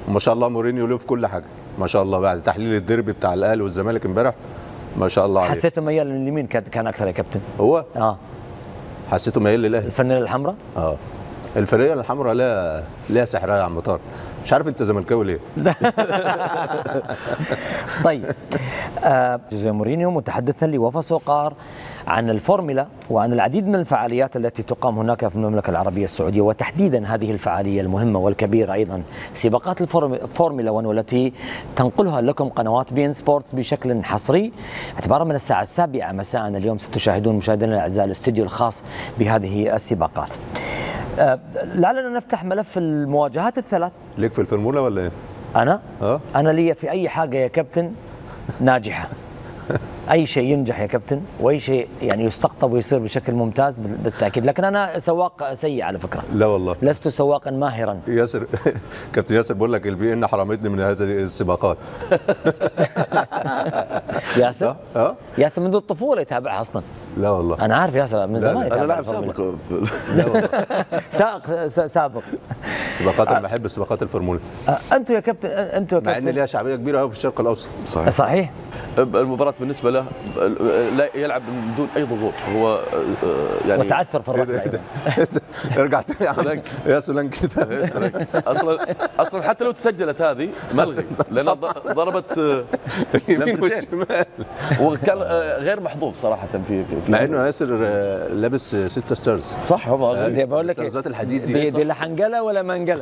وما شاء الله مورينيو له في كل حاجه ما شاء الله بعد تحليل الديربي بتاع الاهلي والزمالك امبارح ما شاء الله عليه حسيته ميال لليمين كان كان اكثر يا كابتن هو اه حسيته ميال للاهلي الفنانه الحمراء اه الفرقه الحمراء لها لها سحرها يا عم طارق مش عارف انت زملكاوي ليه طيب آه جوزيه مورينيو متحدثا لوفا سوقار عن الفورمولا وعن العديد من الفعاليات التي تقام هناك في المملكة العربية السعودية وتحديدا هذه الفعالية المهمة والكبيرة أيضا سباقات الفورمولا 1 والتي تنقلها لكم قنوات بي ان سبورتس بشكل حصري اعتبارا من الساعة السابعة مساء اليوم ستشاهدون مشاهدينا الأعزاء الاستوديو الخاص بهذه السباقات آه لعلنا نفتح ملف المواجهات الثلاث ليك في الفورمولا ولا ايه؟ أنا؟ اه أنا لي في أي حاجة يا كابتن ناجحة اي شيء ينجح يا كابتن واي شيء يعني يستقطب ويصير بشكل ممتاز بالتاكيد لكن انا سواق سيء على فكره لا والله لست سواقا ماهرا ياسر كابتن ياسر بقول لك البي ان حرمتني من هذه السباقات ياسر اه ياسر منذ الطفوله يتابعها اصلا لا والله انا عارف ياسر من لا، زمان لا، يتابع انا لاعب الفورمولا. سابق في- لا والله سائق س- سابق السباقات انا بحب السباقات الفورمولا آه، انتوا يا كابتن آه، انتوا يا مع ان كابتن ليها شعبيه كبيره قوي في الشرق الاوسط صحيح صحيح المباراة بالنسبة له لا يلعب من دون أي ضغوط هو آه، يعني وتعثر في الركض أيضاً. ارجع تاني يا عم سلنك. يا سلنك كده إيه، سلك. اصلا اصلا حتى لو تسجلت هذه ملغي لانها ض- ضربت آه، يمين لمستين. وشمال وكان آه، غير محظوظ صراحه في في, في مع انه ياسر آه، لابس ستة ستارز صح هو آه. دي بقول لك استرزات الحديد دي. دي, دي لا حنقله ولا منقله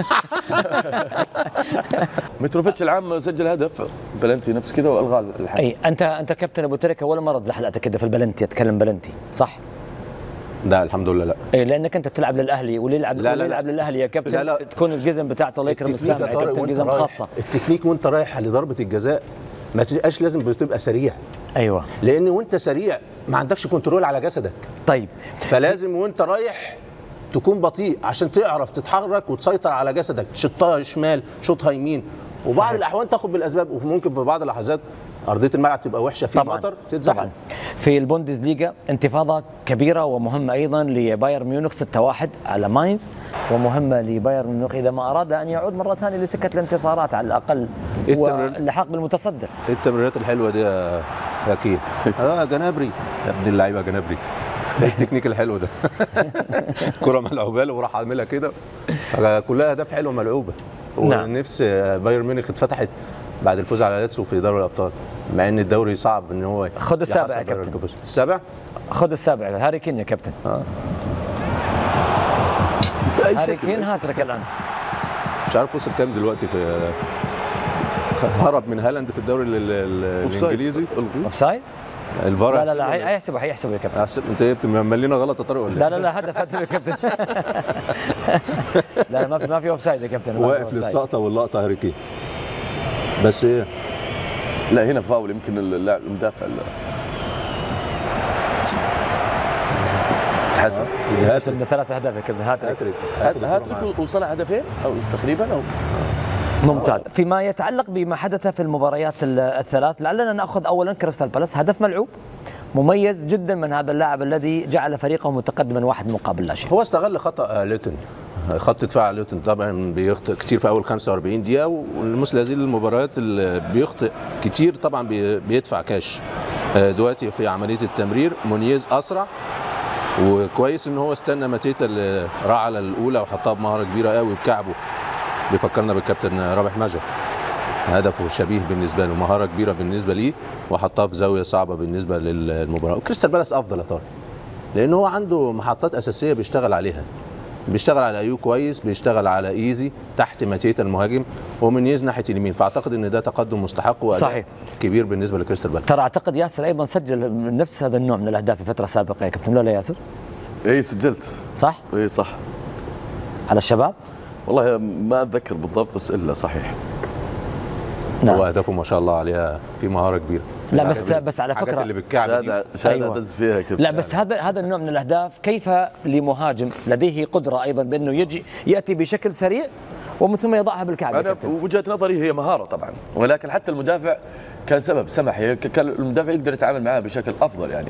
متروفيتش العام سجل هدف بلنتي نفس كذا والغى الحد اي انت انت كابتن ابو تريكه ولا مره تزحلقتك كده في البلنتي اتكلم بلنتي صح؟ لا الحمد لله لا اي لانك انت تلعب للاهلي واللي يلعب لا، لا، واللي لا. يلعب للاهلي يا كابتن لا، لا. تكون الجزم بتاعته الله يكرم التكنيك السامع يا يا طارق كابتن وانت جزم رايح- خاصه التكنيك وانت رايح لضربه الجزاء ما تبقاش لازم بتبقى سريع ايوه لان وانت سريع ما عندكش كنترول على جسدك طيب فلازم وانت رايح تكون بطيء عشان تعرف تتحرك وتسيطر على جسدك شطها شمال شوطها يمين وبعض صحيح. الاحوال تاخد بالاسباب وممكن في بعض اللحظات ارضيه الملعب تبقى وحشه في طبعا مطر تتزحلق طبعا في البوندسليغا انتفاضه كبيره ومهمه ايضا لبايرن ميونخ 6-1 على ماينز ومهمه لبايرن ميونخ اذا ما اراد ان يعود مره ثانيه لسكه الانتصارات على الاقل التمرير- واللحاق بالمتصدر ايه التمريرات الحلوه دي يا يا كيه اه جنابري يا ابن اللعيبه جنابري ايه التكنيك الحلو ده كره ملعوبه له وراح عاملها كده كلها اهداف حلوه ملعوبه نعم. ونفس بايرن ميونخ اتفتحت بعد الفوز على لاتسيو في دوري الابطال مع ان الدوري صعب ان هو خد السابع يحصل يا بايرن كابتن. ليفركوزن. السابع خذ السابع هاري كين يا كابتن باي هاري شكل كين بأي هاترك الان مش عارف وصل كام دلوقتي في هرب من هالاند في الدوري ال- ال- أوفسايد. الانجليزي الغي. اوف سايد الفار لا لا لا هيحسبه ولا إيه؟ هيحسبه هيحسبه يا كابتن هيحسب- انت ايه مملينا غلط يا طارق ولا لا إيه؟ لا لا هدف هدف يا كابتن لا ما في ما في اوف سايد يا كابتن ما في واقف offside. للسقطه واللقطه هاري كين بس ايه لا هنا فاول يمكن اللاعب المدافع ال- تحسن هاتريك كابتن ثلاث اهداف يا كابتن هاتريك هاتريك هاخد الكرة معاه. هاتريك وصل هدفين او تقريبا او ممتاز فيما يتعلق بما حدث في المباريات ال- الثلاث لعلنا ناخذ اولا كريستال بالاس هدف ملعوب مميز جدا من هذا اللاعب الذي جعل فريقه متقدما واحد مقابل لا شيء هو استغل خطا آه، ليتون خط دفاع ليتون طبعا بيخطئ كتير في اول 45 دقيقه ومثل هذه المباريات اللي بيخطئ كتير طبعا بي- بيدفع كاش آه، دلوقتي في عمليه التمرير مونيز اسرع وكويس ان هو استنى ماتيتا اللي راح على الاولى وحطها بمهاره كبيره قوي بكعبه بيفكرنا بالكابتن رابح ماجر هدفه شبيه بالنسبه له مهاره كبيره بالنسبه ليه وحطها في زاويه صعبه بالنسبه للمباراه وكريستال بالاس افضل يا طارق لان هو عنده محطات اساسيه بيشتغل عليها بيشتغل على ايو كويس بيشتغل على ايزي تحت ماتيتا المهاجم ومنيز ناحيه اليمين فاعتقد ان ده تقدم مستحق وأداء صحيح. كبير بالنسبه لكريستال بالاس ترى اعتقد ياسر ايضا سجل من نفس هذا النوع من الاهداف في فتره سابقه يا كابتن لا لا ياسر اي سجلت صح اي صح على الشباب والله ما اتذكر بالضبط بس الا صحيح نعم. هو اهدافه ما شاء الله عليها في مهاره كبيره لا بس الحاجات بس على الحاجات فكره اللي بالكعب دي شهاده شهاده أيوة. دز فيها كابتن لا بس هذا هذا النوع من الاهداف كيف لمهاجم لديه قدره ايضا بانه يجي ياتي بشكل سريع ومن ثم يضعها بالكعب يا انا كابتن وجهه نظري هي مهاره طبعا ولكن حتى المدافع كان سبب سمح ك- كان المدافع يقدر يتعامل معاه بشكل افضل يعني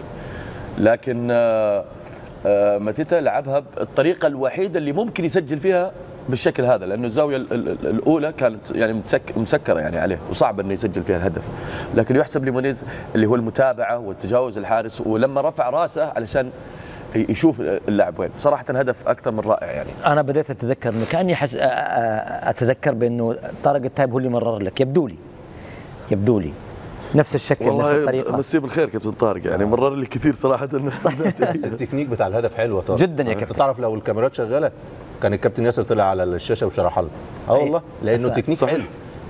لكن آه، آه، ماتيتا لعبها بالطريقه الوحيده اللي ممكن يسجل فيها بالشكل هذا لانه الزاويه ال- ال- الاولى كانت يعني متسك مسكره يعني عليه وصعب انه يسجل فيها الهدف لكن يحسب لمونيز اللي هو المتابعه والتجاوز الحارس ولما رفع راسه علشان ي- يشوف اللاعب وين صراحه هدف اكثر من رائع يعني انا بديت اتذكر انه كاني حس... أ- أ- اتذكر بانه طارق التايب هو اللي مرر لك يبدو لي يبدو لي نفس الشكل نفس الطريقه مسيه بالخير كابتن طارق يعني مرر لي كثير صراحه بس التكنيك بتاع الهدف حلو يا طارق جداً يا انت كابتن. تعرف لو الكاميرات شغاله كان الكابتن ياسر طلع على الشاشه وشرحها لنا اه والله لانه بس- تكنيك صحيح. حلو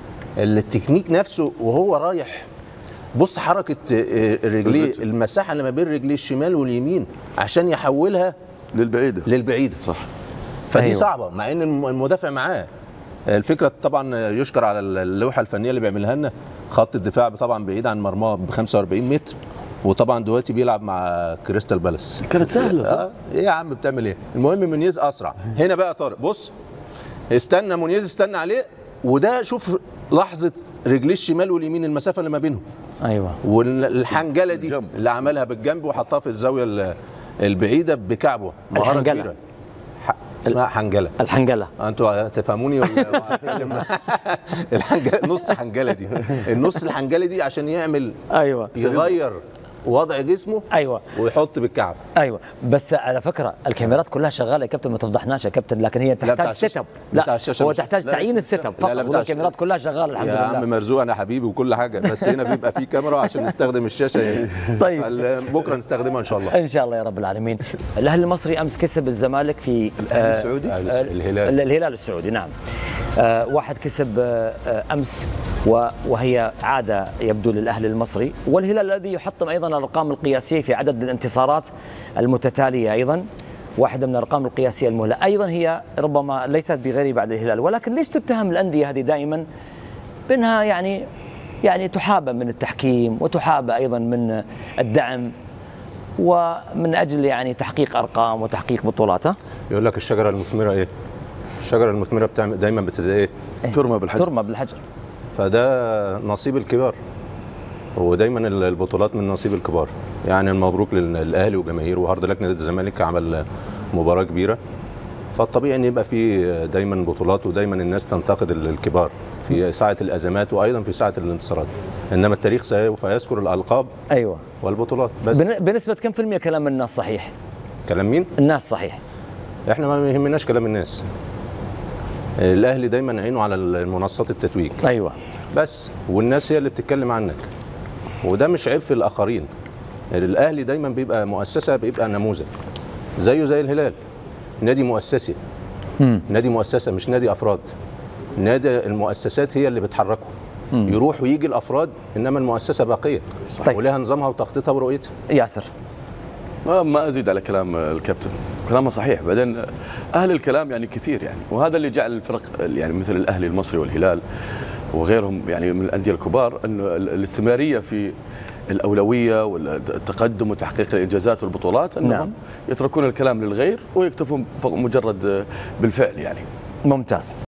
التكنيك نفسه وهو رايح بص حركه آه، رجليه الرجل. المساحه اللي ما بين رجليه الشمال واليمين عشان يحولها للبعيده للبعيده صح فدي أيوة. أيوة. صعبه مع ان الم- المدافع معاه الفكره طبعا يشكر على اللوحه الفنيه اللي بيعملها لنا خط الدفاع طبعا بعيد عن مرماه ب 45 متر وطبعا دلوقتي بيلعب مع كريستال بالاس كانت سهله صح آه ايه يا عم بتعمل ايه المهم مونيز اسرع هنا بقى طارق بص استنى مونيز استنى عليه وده شوف لحظه رجليه الشمال واليمين المسافه اللي ما بينهم ايوه والحنجله دي الجنب. اللي عملها بالجنب وحطها في الزاويه ال- البعيده بكعبه مهاره الحنجلة. كبيره ح- اسمها حنجله الحنجله انتوا هتفهموني ولا هتكلم؟ الحنجله نص حنجله دي النص الحنجله دي عشان يعمل ايوه يغير وضع جسمه ايوه ويحط بالكعب ايوه بس على فكره الكاميرات كلها شغاله يا كابتن ما تفضحناش يا كابتن لكن هي بتاع تحتاج الشاشة- سيت اب بتاع لا الشاشة هو مش- تحتاج لا، تعيين السيت السيت اب لا، فقط لا، ولا بتاع الكاميرات كلها شغاله الحمد يا عم لله مرزوق انا حبيبي وكل حاجه بس هنا بيبقى في كاميرا عشان نستخدم الشاشه يعني طيب. فال- بكره نستخدمها ان شاء الله ان شاء الله يا رب العالمين الاهلي المصري امس كسب الزمالك في الأهلي السعودي؟ آه، الهلال. ال- الهلال السعودي نعم آه، واحد كسب آه، آه، امس و- وهي عاده يبدو للاهلي المصري والهلال الذي يحطم ايضا الارقام القياسيه في عدد الانتصارات المتتاليه ايضا واحده من الارقام القياسيه المهله ايضا هي ربما ليست بغير بعد الهلال ولكن ليش تتهم الانديه هذه دائما بانها يعني يعني تحابى من التحكيم وتحابى ايضا من الدعم ومن اجل يعني تحقيق ارقام وتحقيق بطولات ها؟ يقول لك الشجره المثمره ايه الشجره المثمره بتعمل دايما بتبقى ايه ترمى بالحجر ترمى بالحجر فده نصيب الكبار ودايما ال- البطولات من نصيب الكبار يعني مبروك للاهلي وجماهيره وهارد لك نادي الزمالك عمل مباراه كبيره فالطبيعي ان يبقى في دايما بطولات ودايما الناس تنتقد ال- الكبار في ساعه الازمات وايضا في ساعه الانتصارات انما التاريخ سوف يذكر الالقاب ايوه والبطولات بس بن- بنسبه كم في المية كلام الناس صحيح؟ كلام مين الناس صحيح احنا ما يهمناش كلام الناس الاهلي دايما عينه على المنصات التتويج ايوه بس والناس هي اللي بتتكلم عنك وده مش عيب في الاخرين الاهلي دايما بيبقى مؤسسه بيبقى نموذج زيه زي الهلال نادي مؤسسي نادي مؤسسه مش نادي افراد نادي المؤسسات هي اللي بتحركه يروح ويجي الافراد انما المؤسسه باقيه طيب. ولها نظامها وتخطيطها ورؤيتها ياسر ما ما ازيد على كلام الكابتن كلامه صحيح بعدين اهل الكلام يعني كثير يعني وهذا اللي جعل الفرق يعني مثل الاهلي المصري والهلال وغيرهم يعني من الانديه الكبار انه ال- الاستمراريه في الاولويه والتقدم وتحقيق الانجازات والبطولات انهم نعم. نعم. يتركون الكلام للغير ويكتفون فق- مجرد بالفعل يعني ممتاز